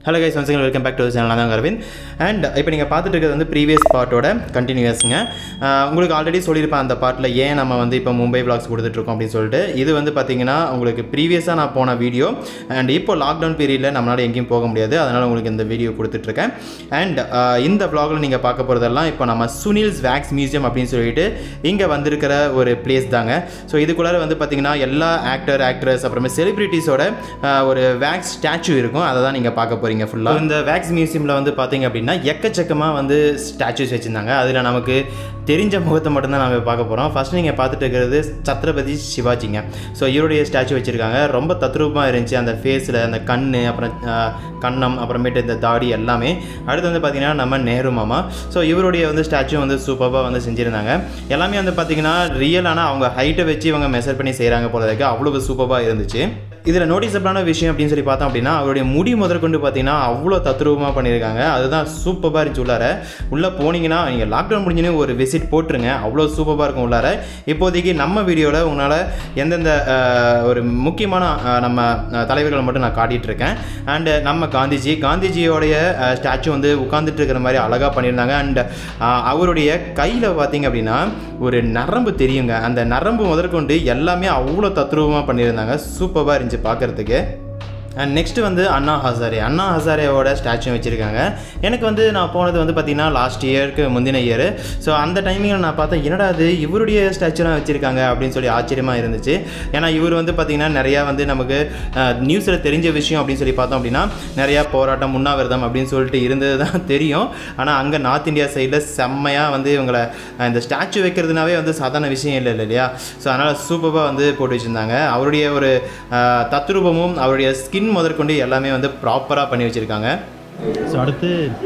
Hello guys once welcome back to channel தான் Aravind and இப்போ நீங்கள் பார்த்துட்டு இருக்கிறது வந்து ப்ரீவியஸ் பார்ட்டோட கண்டினியூஸ்ங்க உங்களுக்கு ஆல்ரெடி சொல்லியிருப்பேன் அந்த பார்ட்டில் ஏன் நம்ம வந்து இப்போ மும்பை vlogs கொடுத்துட்ருக்கோம் அப்படின்னு சொல்லிட்டு இது வந்து பார்த்தீங்கன்னா உங்களுக்கு ப்ரீவியஸாக நான் போன வீடியோ அண்ட் இப்போ லாக்டவுன் பீரியடில் நம்மளால் எங்கேயும் போக முடியாது அதனால் உங்களுக்கு இந்த வீடியோ கொடுத்துட்ருக்கேன் அண்ட் இந்த vlogல நீங்கள் பார்க்க போகிறதெல்லாம் இப்போ நம்ம சுனில்ஸ் வேக்ஸ் மியூசியம் அப்படின்னு சொல்லிட்டு இங்கே வந்திருக்கிற ஒரு பிளேஸ் தாங்க ஸோ இதுக்குள்ளார வந்து பார்த்தீங்கன்னா எல்லா ஆக்டர் ஆக்ட்ரஸ் அப்புறமே செலிப்ரிட்டிஸோட ஒரு வேக்ஸ் ஸ்டாச்சு இருக்கும் அதை தான் நீங்கள் பார்க்க போகிறீங்க ஃபுல்லாக இந்த வேக்ஸ் மியூசியமில் வந்து பார்த்தீங்க அப்படின்னா எக்கச்சக்கமாக வந்து ஸ்டாச்சுஸ் வச்சுருந்தாங்க அதில் நமக்கு தெரிஞ்ச முகத்தை மட்டும்தான் நம்ம பார்க்க போகிறோம் ஃபஸ்ட் நீங்கள் பார்த்துட்டு இருக்கிறது சத்ரபதி சிவாஜிங்க ஸோ இவருடைய ஸ்டாச்சு வச்சுருக்காங்க ரொம்ப தத்ரூபமாக இருந்துச்சு அந்த ஃபேஸில் அந்த கண் அப்புறம் ஆஹ், கன்னம் அப்புறமேட்டு இந்த தாடி எல்லாமே அடுத்து வந்து பார்த்தீங்கன்னா நம்ம நேரு மாமா ஸோ இவருடைய வந்து ஸ்டாச்சு வந்து சூப்பராக வந்து செஞ்சுருந்தாங்க எல்லாமே வந்து பார்த்தீங்கன்னா ரியலான அவங்க ஹைட்டை வச்சு இவங்க மெஷர் பண்ணி செய்கிறாங்க போல இருக்கு அவ்வளோ சூப்பராக இருந்துச்சு இதில் நோட்டிசபிளான விஷயம் அப்படின்னு சொல்லி பார்த்தோம் அப்படின்னா அவருடைய முடி முதற்கொண்டு பார்த்தீங்கன்னா அவ்வளோ தத்ரூபமாக பண்ணியிருக்காங்க அதுதான் சூப்பராக இருந்துச்சு உள்ளார உள்ளே போனீங்கன்னா நீங்கள் லாக்டவுன் முடிஞ்சுன்னு ஒரு விசிட் போட்டுருங்க அவ்வளோ சூப்பராக இருக்கும் உள்ளார இப்போதைக்கு நம்ம வீடியோவில் உங்களால் எந்தெந்த அஹ், ஒரு முக்கியமான அஹ், நம்ம அஹ், தலைவர்களை மட்டும் நான் காட்டிகிட்டு இருக்கேன் அண்டு நம்ம காந்திஜி காந்திஜியோடைய ஸ்டாச்சு வந்து உட்காந்துட்டு இருக்கிற மாதிரி அழகாக பண்ணியிருந்தாங்க அண்ட் அவருடைய கையில் பார்த்தீங்க அப்படின்னா ஒரு நரம்பு தெரியுங்க அந்த நரம்பு முதற்கொண்டு எல்லாமே அவ்வளோ தத்ரூபமாக பண்ணியிருந்தாங்க சூப்பராக இருந்துச்சு பார்க்குறதுக்கு அண்ட் நெக்ஸ்ட்டு வந்து அண்ணா ஹசாரே அண்ணா ஹசாரேவோட ஸ்டாச்சு வச்சுருக்காங்க எனக்கு வந்து நான் போனது வந்து பார்த்திங்கன்னா லாஸ்ட் இயருக்கு முந்தின இயர் ஸோ அந்த டைமிங்கில் நான் பார்த்தேன் என்னடா அது இவருடைய ஸ்டாச்சுலாம் வச்சுருக்காங்க அப்படின்னு சொல்லி ஆச்சரியமாக இருந்துச்சு ஏன்னா இவர் வந்து பார்த்திங்கன்னா நிறையா வந்து நமக்கு நியூஸில் தெரிஞ்ச விஷயம் அப்படின்னு சொல்லி பார்த்தோம் அப்படின்னா நிறையா போராட்டம் உண்ணாவிரதம் அப்படின்னு சொல்லிட்டு இருந்தது தான் தெரியும் ஆனால் அங்கே நார்த் இந்தியா சைடில் செம்மையாக வந்து இவங்களை அஹ், இந்த ஸ்டாச்சு வைக்கிறதுனாவே வந்து சாதாரண விஷயம் இல்லை இல்லை இல்லையா ஸோ அதனால் சூப்பராக வந்து போட்டு வச்சுருந்தாங்க அவருடைய ஒரு அஹ், தத்ரூபமும் அவருடைய ஸ்கின் முதற்கொண்டு எல்லாமே வந்து ப்ராப்பராக பண்ணி வச்சுருக்காங்க ஸோ அடுத்து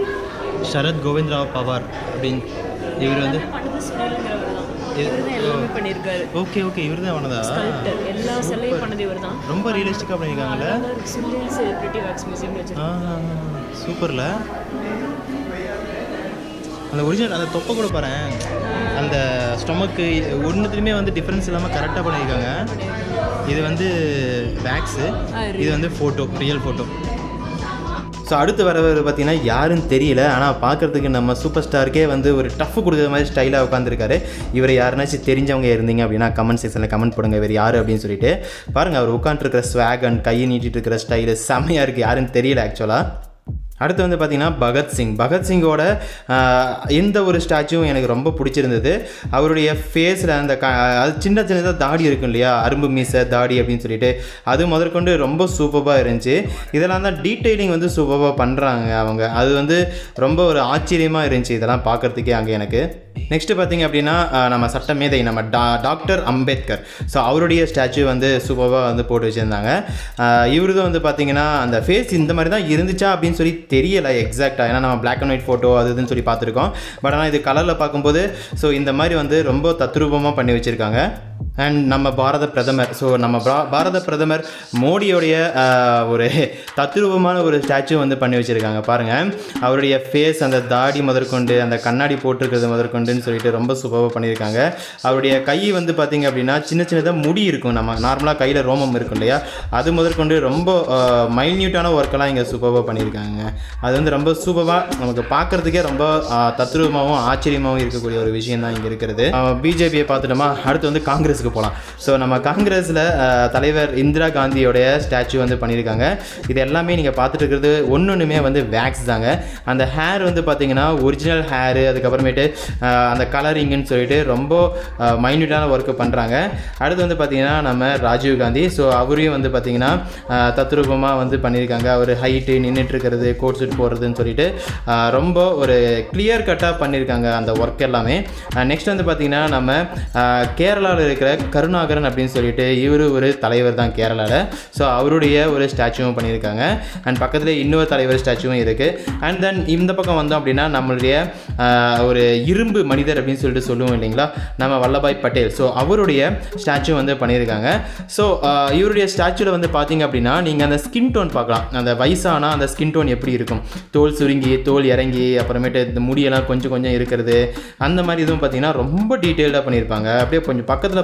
சரத் கோவிந்த்ராவ் பவார் அப்படின்னு இவர் வந்து பண்ணது சுனிலுங்கிறவர் தான் இவர் தான் எல்லாமே பண்ணியிருக்காரு ஓகே ஓகே இவர் தான் பண்ணதா ஸ்கல்ப்டர் எல்லா சிலையும் பண்ணது இவர் தான் ரொம்ப ரியலிஸ்டிக்காக பண்ணியிருக்காங்கல்ல சுனில் செலிபிரிட்டி வேக்ஸ் மியூசியம் வச்சிருக்காங்க சூப்பரில் அந்த ஒரிஜினல் அந்த தொப்பை கூட பாரு அந்த ஸ்டொமக்கு ஒன்றுத்துலையுமே வந்து டிஃப்ரென்ஸ் இல்லாமல் கரெக்டாக பண்ணியிருக்காங்க இது வந்து வேக்ஸு இது வந்து ஃபோட்டோ ரியல் ஃபோட்டோ ஸோ அடுத்து வரவர் பார்த்தீங்கன்னா யாருன்னு தெரியல ஆனால் பார்க்குறதுக்கு நம்ம சூப்பர் ஸ்டாருக்கே வந்து ஒரு டஃப் கொடுக்குற மாதிரி ஸ்டைலாக உட்காந்துருக்காரு இவர் யாருனாச்சும் தெரிஞ்சவங்க இருந்தீங்க அப்படின்னா கமெண்ட் செக்ஷனில் கமெண்ட் போடுங்க இவர் யார் அப்படின்னு சொல்லிட்டு பாருங்கள் அவர் உட்காந்துருக்கிற ஸ்வாக் அண்ட் கையை நீட்டிட்டு இருக்கிற ஸ்டைலு செம்மையாக இருக்குது யாருன்னு தெரியல ஆக்சுவலாக அடுத்து வந்து பார்த்தீங்கன்னா பகத்சிங் பகத்சிங்கோட ஆஹ், இந்த ஒரு ஸ்டாச்சுவும் எனக்கு ரொம்ப பிடிச்சிருந்தது அவருடைய ஃபேஸில் அந்த க அது சின்ன சின்னதாக தாடி இருக்கும் இல்லையா அரும்பு மீசை தாடி அப்படின்னு சொல்லிட்டு அது முதற்கொண்டு ரொம்ப சூப்பராக இருந்துச்சு இதெல்லாம் தான் டீட்டெயிலிங் வந்து சூப்பராக பண்ணுறாங்க அவங்க அது வந்து ரொம்ப ஒரு ஆச்சரியமாக இருந்துச்சு இதெல்லாம் பார்க்குறதுக்கே அங்கே எனக்கு நெக்ஸ்ட்டு பார்த்தீங்க அப்படின்னா ஆஹ், நம்ம சட்டமேதை நம்ம டா டாக்டர் அம்பேத்கர் ஸோ அவருடைய ஸ்டாச்சு வந்து சூப்பராக வந்து போட்டு வச்சுருந்தாங்க இவரது வந்து பார்த்தீங்கன்னா அந்த ஃபேஸ் இந்த மாதிரி தான் இருந்துச்சா அப்படின்னு சொல்லி தெரியலை எக்ஸாக்டாக ஏன்னா நம்ம Black அண்ட் ஒயிட் ஃபோட்டோ அது இதுன்னு சொல்லி பார்த்துருக்கோம் பட் ஆனால் இது கலரில் பார்க்கும்போது ஸோ இந்த மாதிரி வந்து ரொம்ப தத்ரூபமாக பண்ணி வச்சுருக்காங்க அண்ட் நம்ம பாரத பிரதமர் ஸோ நம்ம பா- பாரத பிரதமர் மோடியோடைய ஆஹ், ஒரு தத்ரூபமான ஒரு ஸ்டாச்சு வந்து பண்ணி வச்சுருக்காங்க பாருங்கள் அவருடைய ஃபேஸ் அந்த தாடி முதற்கொண்டு அந்த கண்ணாடி போட்டிருக்கிறது முதற்கொண்டுன்னு சொல்லிட்டு ரொம்ப சூப்பராக பண்ணியிருக்காங்க அவருடைய கை வந்து பார்த்தீங்க அப்படின்னா சின்ன சின்னதாக முடி இருக்கும் நம்ம நார்மலாக கையில் ரோமம் இருக்கும் இல்லையா அது முதற்கொண்டு ரொம்ப மைன்யூட்டான ஒர்க்கெல்லாம் இங்கே சூப்பராக பண்ணியிருக்காங்க அது வந்து ரொம்ப சூப்பராக நமக்கு பார்க்குறதுக்கே ரொம்ப ஆஹ், தத்ரூபமாகவும் ஆச்சரியமாகவும் இருக்கக்கூடிய ஒரு விஷயம் தான் இங்கே இருக்கிறது பிஜேபியை பார்த்துட்டோமா அடுத்து வந்து காங்கிரஸுக்கு போகலாம் ஸோ நம்ம காங்கிரஸில் தலைவர் இந்திரா காந்தியோடைய ஸ்டாச்சு வந்து பண்ணியிருக்காங்க இது எல்லாமே நீங்கள் பார்த்துட்டு இருக்கிறது ஒன்று ஒன்றுமே வந்து வேக்ஸ் தாங்க அந்த ஹேர் வந்து பார்த்தீங்கன்னா ஒரிஜினல் ஹேரு அதுக்கப்புறமேட்டு ஆஹ், அந்த கலரிங்குன்னு சொல்லிட்டு ரொம்ப மைன்யூட்டான ஒர்க்கு பண்ணுறாங்க அடுத்து வந்து பார்த்தீங்கன்னா நம்ம ராஜீவ் காந்தி ஸோ அவரையும் வந்து பார்த்தீங்கன்னா தத்ரூபமாக வந்து பண்ணியிருக்காங்க அவர் ஹைட்டு நின்றுட்டு இருக்கிறது கோட் சூட் போடுறதுன்னு சொல்லிட்டு ஆஹ், ரொம்ப ஒரு கிளியர் கட்டாக பண்ணியிருக்காங்க அந்த ஒர்க் எல்லாமே நெக்ஸ்ட் வந்து பார்த்தீங்கன்னா நம்ம கேரளாவில் இருக்கிற கருணாகரன் அப்படின்னு சொல்லிட்டு இவர் ஒரு தலைவர் தான் கேரளாவில் ஸோ அவருடைய ஒரு ஸ்டாச்சுவும் பண்ணியிருக்காங்க அண்ட் பக்கத்தில் இன்னொரு தலைவர் ஸ்டாச்சுவும் இருக்குது அண்ட் தென் இந்த பக்கம் வந்தோம் அப்படின்னா நம்மளுடைய ஆஹ், ஒரு இரும்பு மனிதர் அப்படின்னு சொல்லிட்டு சொல்லுவோம் இல்லைங்களா நம்ம வல்லபாய் பட்டேல் ஸோ அவருடைய ஸ்டாச்சு வந்து பண்ணியிருக்காங்க ஸோ இவருடைய ஸ்டாச்சுவில் வந்து பார்த்தீங்க அப்படின்னா நீங்கள் அந்த ஸ்கின் டோன் பார்க்கலாம் அந்த வயசானா அந்த ஸ்கின் டோன் எப்படி இருக்கும் தோல் சுருங்கி தோல் இறங்கி அப்புறமேட்டு இந்த முடியெல்லாம் கொஞ்சம் கொஞ்சம் இருக்கிறது அந்த மாதிரி இதுவும் பார்த்தீங்கன்னா ரொம்ப டீட்டெயில்டாக பண்ணியிருப்பாங்க அப்படியே கொஞ்சம் பக்கத்தில்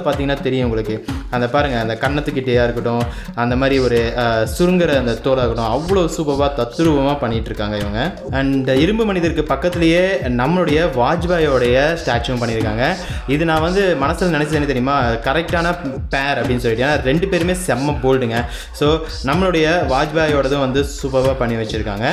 பார்த்தீங்கன்னா தெரியும் உங்களுக்கு அந்த பாருங்கள் அந்த கன்னத்துக்கிட்டேயா இருக்கட்டும் அந்த மாதிரி ஒரு அஹ், சுருங்குற அந்த தோலாக இருக்கட்டும் அவ்வளோ சூப்பராக தத்ரூபமாக பண்ணிட்டு இருக்காங்க இவங்க அண்ட் இரும்பு மனிதருக்கு பக்கத்துலேயே நம்மளுடைய வாஜ்பாயோடைய ஸ்டாச்சுவும் பண்ணியிருக்காங்க இது நான் வந்து மனசில் நினச்சது என்ன தெரியுமா கரெக்டான பேர் அப்படின்னு சொல்லிட்டு ஏன்னா ரெண்டு பேருமே செம்ம போல்டுங்க ஸோ நம்மளுடைய வாஜ்பாயோடதும் வந்து சூப்பராக பண்ணி வச்சுருக்காங்க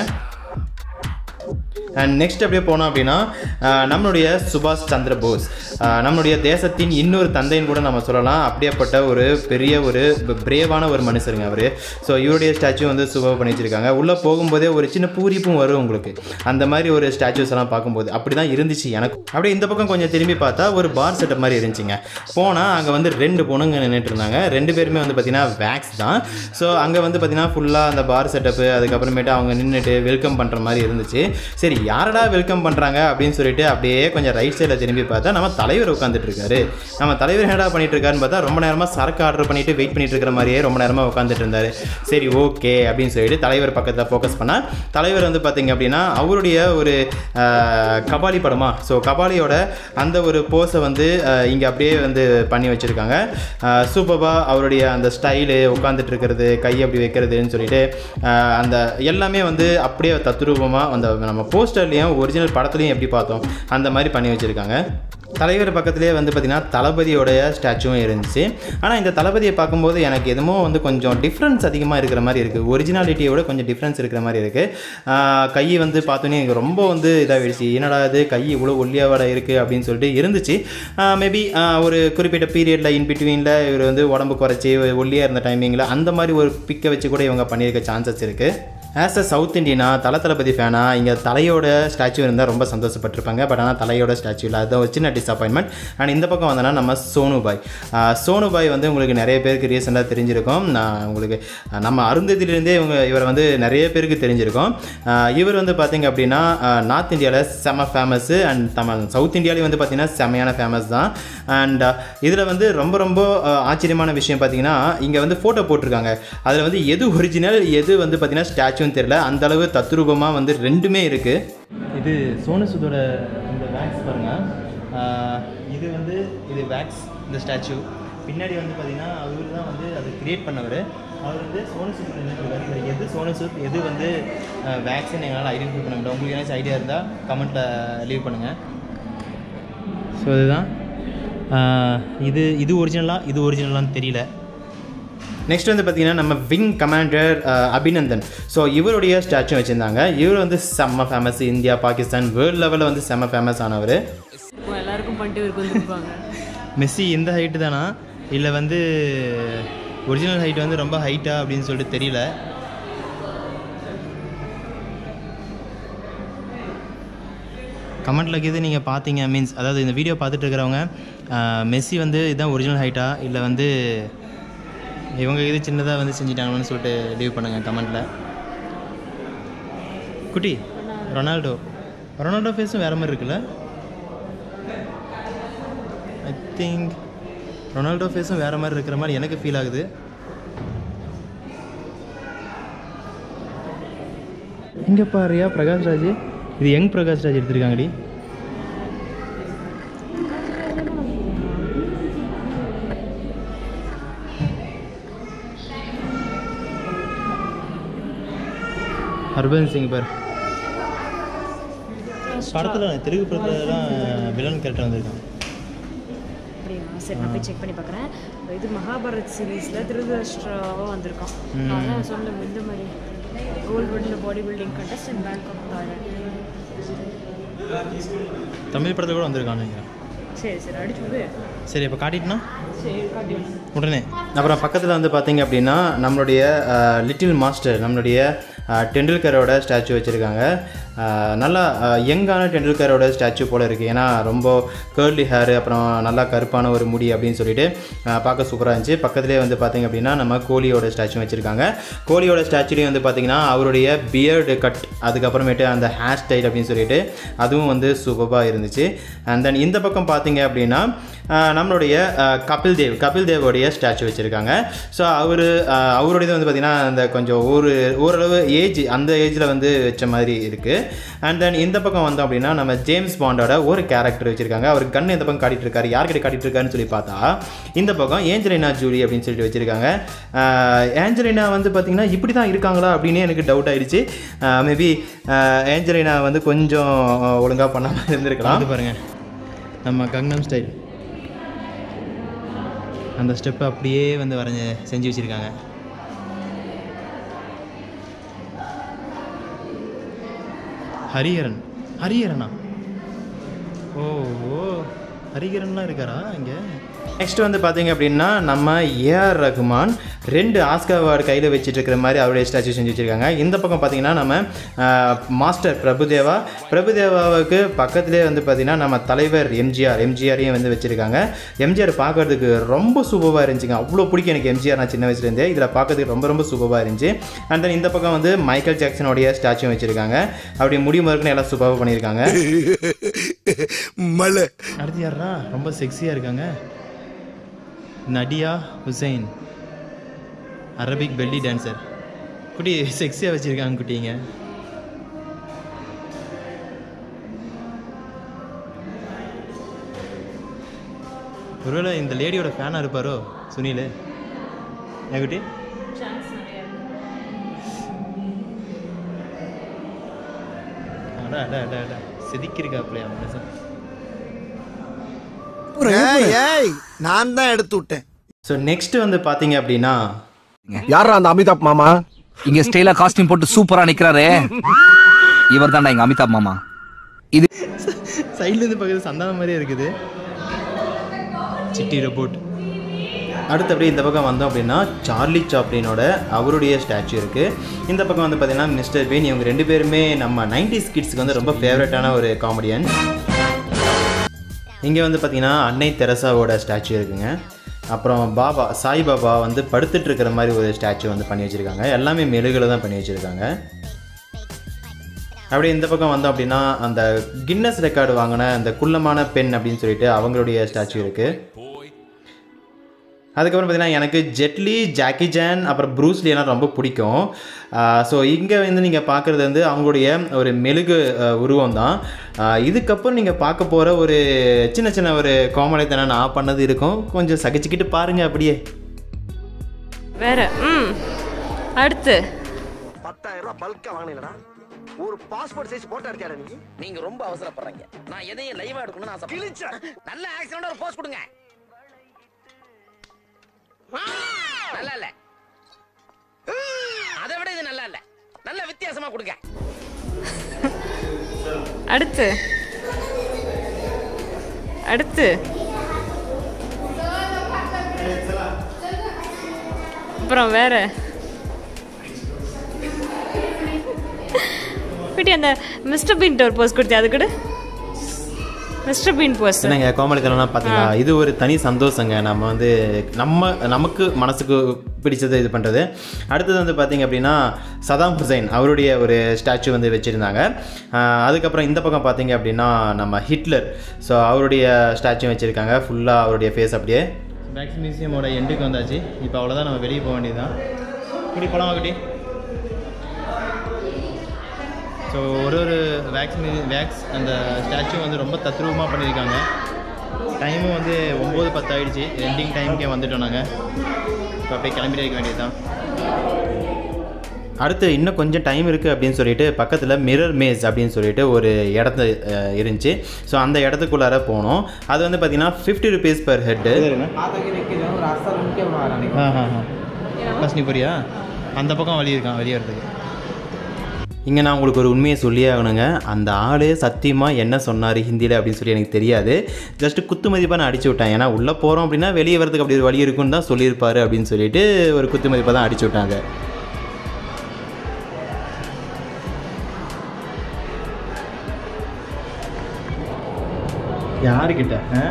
அண்ட் நெக்ஸ்ட் அப்படியே போனோம் அப்படின்னா அஹ், நம்மளுடைய சுபாஷ் சந்திர போஸ் அஹ், நம்மளுடைய தேசத்தின் இன்னொரு தந்தைன்னு கூட நம்ம சொல்லலாம் அப்படியேப்பட்ட ஒரு பெரிய ஒரு பிரேவான ஒரு மனுஷருங்க அவர் ஸோ இவருடைய ஸ்டாச்சு வந்து சூப்பர் பண்ணி வச்சிருக்காங்க உள்ளே போகும்போதே ஒரு சின்ன பூரிப்பும் வரும் உங்களுக்கு அந்த மாதிரி ஒரு ஸ்டாச்சுஸ் எல்லாம் பார்க்கும்போது அப்படி தான் இருந்துச்சு எனக்கு அப்படியே இந்த பக்கம் கொஞ்சம் திரும்பி பார்த்தா ஒரு பார் செட்டப் மாதிரி இருந்துச்சுங்க போனால் அங்கே வந்து ரெண்டு பொண்ணுங்க நின்றுட்டு இருந்தாங்க ரெண்டு பேருமே வந்து பார்த்தீங்கன்னா வேக்ஸ் தான் ஸோ அங்கே வந்து பார்த்தீங்கன்னா ஃபுல்லாக அந்த பார் செட்டப்பு அதுக்கப்புறமேட்டு அவங்க நின்றுட்டு வெல்கம் பண்ணுற மாதிரி இருந்துச்சு சரி யாரடா வெல்கம் பண்ணுறாங்க அப்படின்னு சொல்லிட்டு அப்படியே கொஞ்சம் ரைட் சைடில் திரும்பி பார்த்தா நம்ம தலைவர் உட்காந்துட்டு இருக்காரு நம்ம தலைவர் என்னடா பண்ணிட்டு இருக்காருன்னு பார்த்தா ரொம்ப நேரமாக சரக்கு ஆர்டர் பண்ணிட்டு வெயிட் பண்ணிட்டு இருக்கிற மாதிரியே ரொம்ப நேரமாக உட்காந்துட்டு இருந்தாரு சரி ஓகே அப்படின்னு சொல்லிட்டு தலைவர் பக்கத்தில் ஃபோக்கஸ் பண்ணால் தலைவர் வந்து பார்த்தீங்க அப்படின்னா அவருடைய ஒரு ஆஹ், கபாலி படமா ஸோ கபாலியோட அந்த ஒரு போஸை வந்து இங்கே அப்படியே வந்து பண்ணி வச்சுருக்காங்க சூப்பராக அவருடைய அந்த ஸ்டைலு உட்காந்துட்டு இருக்கிறது கை அப்படி வைக்கிறதுன்னு சொல்லிட்டு ஆஹ், அந்த எல்லாமே வந்து அப்படியே தத்ரூபமாக அந்த நம்ம போஸ்டர்லேயும் ஒரிஜினல் படத்துலையும் எப்படி பார்த்தோம் அந்த மாதிரி பண்ணி வச்சுருக்காங்க தலைவர் பக்கத்துலேயே வந்து பார்த்திங்கன்னா தளபதியோடைய ஸ்டாச்சுவும் இருந்துச்சு ஆனால் இந்த தளபதியை பார்க்கும்போது எனக்கு எதுமோ வந்து கொஞ்சம் டிஃப்ரென்ஸ் அதிகமாக இருக்கிற மாதிரி இருக்குது ஒரிஜினாலிட்டியோட கொஞ்சம் டிஃப்ரென்ஸ் இருக்கிற மாதிரி இருக்குது கை வந்து பார்த்தோன்னே எனக்கு ரொம்ப வந்து இதாகிடுச்சு என்னடா இது கை இவ்வளோ ஒல்லியாவோட இருக்குது அப்படின்னு சொல்லிட்டு இருந்துச்சு மேபி ஒரு குறிப்பிட்ட பீரியடில் இன் பிட்வீனில் இவர் வந்து உடம்பு குறைச்சி ஒல்லியாக இருந்த டைமிங்கில் அந்த மாதிரி ஒரு பிக்கை வச்சு கூட இவங்க பண்ணியிருக்க சான்சஸ் இருக்குது ஆஸ் அ சவுத் இண்டியனா தல தளபதி ஃபேனா இங்கே தலையோட ஸ்டாச்சு இருந்தால் ரொம்ப சந்தோஷப்பட்டிருப்பாங்க பட் ஆனால் தலையோட ஸ்டாச்சு இல்லை அதுதான் ஒரு சின்ன டிசப்பாயின்மெண்ட் அண்ட் இந்த பக்கம் வந்தோன்னா நம்ம சோனுபாய் ஆஹ் சோனுபாய் வந்து உங்களுக்கு நிறைய பேருக்கு ரீசெண்டாக தெரிஞ்சிருக்கும் நான் உங்களுக்கு ஆஹ் நம்ம அருந்ததிலிருந்தே இவங்க இவர் வந்து நிறைய பேருக்கு தெரிஞ்சிருக்கும் ஆஹ் இவர் வந்து பார்த்தீங்க அப்படின்னா நார்த் இந்தியாவில் செம ஃபேமஸ்ஸு அண்ட் தமிழ் சவுத் இந்தியாவிலையும் வந்து பார்த்தீங்கன்னா செமையான ஃபேமஸ் தான் அண்ட் இதில் வந்து ரொம்ப ரொம்ப ஆஹ் ஆச்சரியமான விஷயம் பார்த்தீங்கன்னா இங்கே வந்து ஃபோட்டோ போட்டிருக்காங்க அதில் வந்து எது ஒரிஜினல் எது வந்து பார்த்தீங்கன்னா ஸ்டாச்சுன்னு தெரியல அந்த அளவு தத்ரூபமாக வந்து ரெண்டுமே இருக்குது இது சோனு சுதோட இந்த வேக்ஸ் பாருங்கள் இது வந்து இது வேக்ஸ் இந்த ஸ்டாச்சு பின்னாடி வந்து பார்த்தீங்கன்னா அவர் தான் வந்து அதை கிரியேட் பண்ணவர் அவர் வந்து சோனு சூத் நின்றுருக்காரு இதில் எது சோனு சூத் எது வந்து வேக்சின் எங்களால் ஐடென்டிஃபை பண்ண முடியும் உங்களுக்கு ஏதாச்சும் ஐடியா இருந்தால் கமெண்ட்டில் லீவ் பண்ணுங்கள் ஸோ இதுதான் ஆஹ் இது இது ஒரிஜினலாக இது ஒரிஜினலான்னு தெரியல நெக்ஸ்ட் வந்து பார்த்தீங்கன்னா நம்ம விங் கமாண்டர் அபிநந்தன் ஸோ இவருடைய ஸ்டாச்சு வச்சுருந்தாங்க இவர் வந்து செம்ம ஃபேமஸ் இந்தியா பாகிஸ்தான் வேர்ல்டு லெவலில் வந்து செம்ம ஃபேமஸ் ஆனவர் இப்போ எல்லாருக்கும் பண்ணிட்டு இவருக்கு வந்துருப்பாங்க மெஸ்ஸி இந்த ஹைட்டு தானா இல்லை வந்து ஒரிஜினல் ஹைட் வந்து ரொம்ப ஹைட்டா அப்படின்னு சொல்லிட்டு தெரியல கமெண்ட்டில் இருக்குது நீங்கள் பார்த்தீங்க மீன்ஸ் அதாவது இந்த வீடியோ பார்த்துட்டு இருக்கிறவங்க ஆஹ், மெஸ்ஸி வந்து இதுதான் ஒரிஜினல் ஹைட்டா இல்லை வந்து இவங்க இது சின்னதாக வந்து செஞ்சிட்டாங்கன்னு சொல்லிட்டு லீவ் பண்ணுங்கள் கமெண்ட்டில் குட்டி ரொனால்டோ ரொனால்டோ ஃபேஸும் வேறு மாதிரி இருக்குல்ல ஐ திங்க் ரொனால்டோ ஃபேஸும் வேறு மாதிரி இருக்கிற மாதிரி எனக்கு ஃபீல் ஆகுது இங்கே பாருயா பிரகாஷ் ராஜ் இது யங் பிரகாஷ் ராஜ் எடுத்திருக்காங்கடி ஹர்பன் சிங் பார் படத்தில் தெலுங்கு படத்துலலாம் வில்லன் கேரக்டர் வந்திருக்கான் அப்படியா சரி நான் போய் செக் பண்ணி பார்க்குறேன் இது மகாபாரத் சீரீஸில் திருதராஷ்டிராவாக வந்திருக்கான் அதான் சொல்ல இந்த மாதிரி gold medal body building contest in Bangkok Thailand Tamil படத்தில் கூட வந்திருக்கான்னு நினைக்கிறேன் சரி சரி அடிச்சு விடு சரி இப்போ காட்டிட்டுனா சரி காட்டி விடு. உடனே அப்புறம் பக்கத்தில் வந்து பார்த்தீங்க அப்படின்னா நம்மளுடைய லிட்டில் மாஸ்டர் நம்மளுடைய அஹ், டெண்டுல்கரோட ஸ்டாச்சு வச்சுருக்காங்க நல்லா யங்கான டெண்டுல்கரோட ஸ்டாச்சு போல் இருக்குது ஏன்னா ரொம்ப கேர்லி ஹேர் அப்புறம் நல்லா கருப்பான ஒரு முடி அப்படின்னு சொல்லிட்டு அஹ், பார்க்க சூப்பராக இருந்துச்சு பக்கத்துலேயே வந்து பார்த்தீங்க அப்படின்னா நம்ம கோலியோட ஸ்டாச்சு வச்சுருக்காங்க கோலியோட ஸ்டாச்சுலேயும் வந்து பார்த்தீங்கன்னா அவருடைய பியர்டு கட் அதுக்கப்புறமேட்டு அந்த ஹேர் ஸ்டைல் அப்படின்னு சொல்லிட்டு அதுவும் வந்து சூப்பராக இருந்துச்சு அண்ட் தென் இந்த பக்கம் பார்த்தீங்க அப்படின்னா அஹ், நம்மளுடைய அஹ், கபில் தேவ் கபில் தேவோடைய ஸ்டாச்சு வச்சுருக்காங்க ஸோ அவர் அவருடையது வந்து பார்த்திங்கன்னா அந்த கொஞ்சம் ஒரு ஓரளவு ஏஜ் அந்த ஏஜில் வந்து வச்ச மாதிரி இருக்குது அண்ட் தென் இந்த பக்கம் வந்தோம் அப்படின்னா நம்ம ஜேம்ஸ் பாண்டோட ஒரு கேரக்டர் வச்சுருக்காங்க அவர் கண் இந்த பக்கம் காட்டிட்டு இருக்காரு யார்கிட்ட காட்டிட்டு இருக்காருன்னு சொல்லி பார்த்தா இந்த பக்கம் ஏஞ்சலினா ஜூலி அப்படின்னு சொல்லிட்டு வச்சுருக்காங்க ஏஞ்சலினா வந்து பார்த்திங்கன்னா இப்படி தான் இருக்காங்களா அப்படின்னு எனக்கு டவுட் ஆயிடுச்சு மேபி ஏஞ்சலினா வந்து கொஞ்சம் ஒழுங்காக பண்ணாமல் இருந்திருக்கலாம் இது பாருங்கள் நம்ம கங்னம் ஸ்டைல் அந்த ஸ்டெப்பை அப்படியே வந்து வரைஞ்ச செஞ்சு வச்சுருக்காங்க ஹரிஹரன் ஹரிஹரனா ஓ ஓ ஹரிஹரன்லாம் இருக்காரா இங்கே நெக்ஸ்ட் வந்து பார்த்தீங்க அப்படின்னா நம்ம ஏஆர் ரகுமான் ரெண்டு ஆஸ்கர் அவார்டு கையில் வச்சுட்டு இருக்கிற மாதிரி அவருடைய ஸ்டாச்சு செஞ்சு வச்சுருக்காங்க இந்த பக்கம் பார்த்தீங்கன்னா நம்ம ஆஹ், மாஸ்டர் பிரபுதேவா பிரபுதேவாவுக்கு பக்கத்துலேயே வந்து பார்த்தீங்கன்னா நம்ம தலைவர் எம்ஜிஆர் எம்ஜிஆரையும் வந்து வச்சுருக்காங்க எம்ஜிஆர் பார்க்கறதுக்கு ரொம்ப சூப்பராக இருந்துச்சுங்க அவ்வளோ பிடிக்கும் எனக்கு எம்ஜிஆர் நான் சின்ன வயசுலேருந்தே இதில் பார்க்கறதுக்கு ரொம்ப ரொம்ப சூப்பராக இருந்துச்சு அண்ட் தென் இந்த பக்கம் வந்து மைக்கேல் ஜாக்சனுடைய ஸ்டாச்சுவும் வச்சுருக்காங்க அப்படி முடியும் வரைக்கும் எல்லாம் சூப்பராக பண்ணியிருக்காங்க மலை அடுத்து யாரா ரொம்ப செக்ஸியாக இருக்காங்க Nadia Hussain Arabic belly dancer குட்டி செக்ஸியாக வச்சுருக்காங்க குட்டிங்க ஒருவேளை இந்த லேடியோட ஃபேனாக இருப்பாரோ சுனில் ஏன் குட்டி அடா அடா அடா அடா செதுக்கியிருக்காப்லையா மனுஷன் ஏய், ஏய் நான் தான் எடுத்து விட்டேன் ஸோ நெக்ஸ்ட் வந்து பார்த்தீங்க அப்படின்னா யாரா அந்த அமிதாப் மாமா இங்க ஸ்டைலா காஸ்டியூம் போட்டு சூப்பரா நிக்கிறாரே இவர் தான்டா எங்க அமிதாப் மாமா இது சைட்லேருந்து பார்க்குறது சந்தானம் மாதிரியே இருக்குது சிட்டி ரோபோட் அடுத்து அப்படியே இந்த பக்கம் வந்தோம் அப்படின்னா சார்லி சாப்ளினோட அவருடைய ஸ்டாச்சு இருக்குது இந்த பக்கம் வந்து பார்த்தீங்கன்னா மிஸ்டர் பீன் இவங்க ரெண்டு பேருமே நம்ம 90s கிட்ஸ்க்கு வந்து ரொம்ப ஃபேவரட்டான ஒரு காமெடியன் இங்கே வந்து பார்த்தீங்கன்னா அன்னை தெரசாவோட ஸ்டாச்சு இருக்குங்க அப்புறம் பாபா சாய் பாபா வந்து படுத்துட்டு இருக்கிற மாதிரி ஒரு ஸ்டாச்சு வந்து பண்ணி வச்சுருக்காங்க எல்லாமே மெழுகில் தான் பண்ணி வச்சுருக்காங்க அப்படியே இந்த பக்கம் வந்தோம் அப்படின்னா அந்த கின்னஸ் ரெக்கார்டு வாங்கின அந்த குள்ளமான பெண் அப்படின்னு சொல்லிட்டு அவங்களுடைய ஸ்டாச்சு இருக்குது அதுக்கப்புறம் பார்த்தீங்கன்னா எனக்கு ஜெட்லி ஜாக்கி ஜான் அப்புறம் ப்ரூஸ்லி எல்லாம் ரொம்ப பிடிக்கும் ஸோ இங்கே வந்து நீங்கள் பார்க்குறது வந்து அவங்களுடைய ஒரு மெழுகு அஹ், உருவம் தான் ஆஹ், இதுக்கப்புறம் நீங்கள் பார்க்க போகிற ஒரு சின்ன சின்ன ஒரு கோமலைத்தனம் நான் பண்ணது இருக்கும் கொஞ்சம் சகிச்சுக்கிட்டு பாருங்கள் அப்படியே வேற ம் அடுத்து பத்தாயிரம் ரூபாய் பல்கா வாங்கினீங்களா ஒரு பாஸ்போர்ட் சைஸ் போட்டோ எடுத்தியாடா நீ நீங்க ரொம்ப அவசரப்படுறீங்க நான் எதையும் லைவா எடுக்கணும்னு ஆசைப்படுறேன் நல்ல ஆக்சிடென்ட் ஒரு போஸ்ட் கொடுங்க நல்லா இல்ல அதை விட இது நல்லா இல்ல நல்ல வித்தியாசமா கொடுங்க அடுத்து அடுத்து அப்புறம் வேற குட்டி அந்த மிஸ்டர் பீன் ஒரு போஸ் கொடுத்தி அது கூட மிஸ்டர் பீன் போஸ் என்னங்க கோமலைத்தனம்லாம் பார்த்தீங்களா இது ஒரு தனி சந்தோஷங்க நம்ம வந்து நம்ம நமக்கு மனசுக்கு பிடிச்சதை இது பண்ணுறது அடுத்தது வந்து பார்த்தீங்க அப்படின்னா சதாம் ஹுசைன் அவருடைய ஒரு ஸ்டாச்சு வந்து வச்சுருந்தாங்க அதுக்கப்புறம் இந்த பக்கம் பார்த்தீங்க அப்படின்னா நம்ம ஹிட்லர் ஸோ அவருடைய ஸ்டாச்சும் வச்சுருக்காங்க ஃபுல்லாக அவருடைய ஃபேஸ் அப்படியே பேக்ஸ் மியூசியமோட எண்டுக்கு வந்தாச்சு இப்போ அவ்வளோதான் நம்ம வெளியே போக வேண்டியதுதான் குடி பழமா குட்டி ஸோ ஒரு ஒரு வேக்ஸ் வேக்ஸ் அந்த ஸ்டாச்சு வந்து ரொம்ப தத்ரூபமாக பண்ணியிருக்காங்க டைமும் வந்து ஒம்பது பத்து ஆயிடுச்சு எண்டிங் டைமுக்கே வந்துட்டோம் நாங்கள் இப்போ அப்படியே கிளம்பிட்டு இருக்க வேண்டியதுதான் அடுத்து இன்னும் கொஞ்சம் டைம் இருக்குது அப்படின்னு சொல்லிட்டு பக்கத்தில் மிரர் மேஸ் அப்படின்னு சொல்லிட்டு ஒரு இடத்து அஹ், இருந்துச்சு ஸோ அந்த இடத்துக்குள்ளார போனோம் அது வந்து பார்த்தீங்கன்னா fifty rupees per head bus நீ போறியா அந்த பக்கம் வழி இருக்கான் வெளியே வரதுக்கு இங்கே நான் உங்களுக்கு ஒரு உண்மையை சொல்லியே ஆகணுங்க அந்த ஆள் சத்தியமாக என்ன சொன்னார் ஹிந்தியில் அப்படின்னு சொல்லி எனக்கு தெரியாது ஜஸ்ட்டு குத்து மதிப்பாக நான் அடிச்சு விட்டேன் ஏன்னா உள்ளே போகிறோம் அப்படின்னா வெளியே வரதுக்கு அப்படி ஒரு வழி இருக்குன்னு தான் சொல்லியிருப்பாரு அப்படின்னு சொல்லிட்டு ஒரு குத்து மதிப்பாக தான் அடிச்சு விட்டாங்க யாருக்கிட்ட ஆ?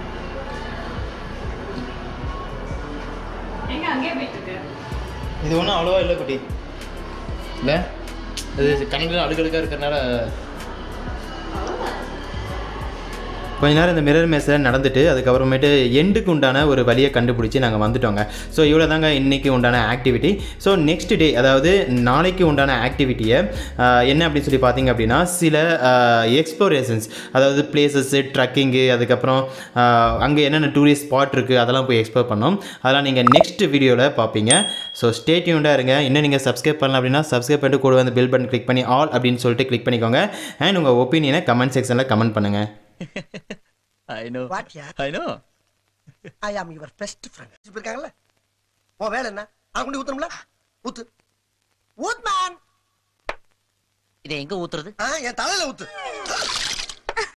இது ஒன்றும் ஒன்றும் அவ்வளோவா இல்லை குட்டி இல்லை அது கண்ணில் அடுக்கடுக்காக இருக்கிறனால கொஞ்ச நேரம் இந்த மிரர் மேஸில் நடந்துட்டு அதுக்கப்புறமேட்டு எண்டுக்கு உண்டான ஒரு வழியை கண்டுபிடிச்சி நாங்கள் வந்துட்டோங்க ஸோ இவ்வளோ தாங்க இன்றைக்கி உண்டான ஆக்டிவிட்டி ஸோ நெக்ஸ்ட் டே அதாவது நாளைக்கு உண்டான ஆக்டிவிட்டியை என்ன அப்படின்னு சொல்லி பார்த்தீங்க அப்படின்னா சில எக்ஸ்ப்ளோரேஷன்ஸ் அதாவது பிளேசஸ்ஸு ட்ரக்கிங்கு அதுக்கப்புறம் அங்கே என்னென்ன டூரிஸ்ட் ஸ்பாட் இருக்குது அதெல்லாம் போய் எக்ஸ்ப்ளோர் பண்ணோம் அதெல்லாம் நீங்கள் நெக்ஸ்ட் வீடியோவில் பார்ப்பீங்க ஸோ ஸ்டே டியூண்டாக இருங்க இன்னும் நீங்கள் சப்ஸ்கிரைப் பண்ணலாம் அப்படின்னா சப்ஸ்கிரைப் பண்ணிட்டு கூட வந்து பில் பட்டன் கிளிக் பண்ணி ஆல் அப்படின்னு சொல்லிட்டு கிளிக் பண்ணிக்கோங்க அண்ட் உங்கள் ஒப்பீனியனை கமெண்ட் செக்ஷனில் கமெண்ட் பண்ணுங்கள் I know what ya I know I am your best friend இருக்காங்கல்ல உன் வேலை என்ன அதை கொண்டு ஊத்தணும்ல ஊத்து ஊத் மேன் இதை எங்க ஊத்துறது என் தலையில ஊத்து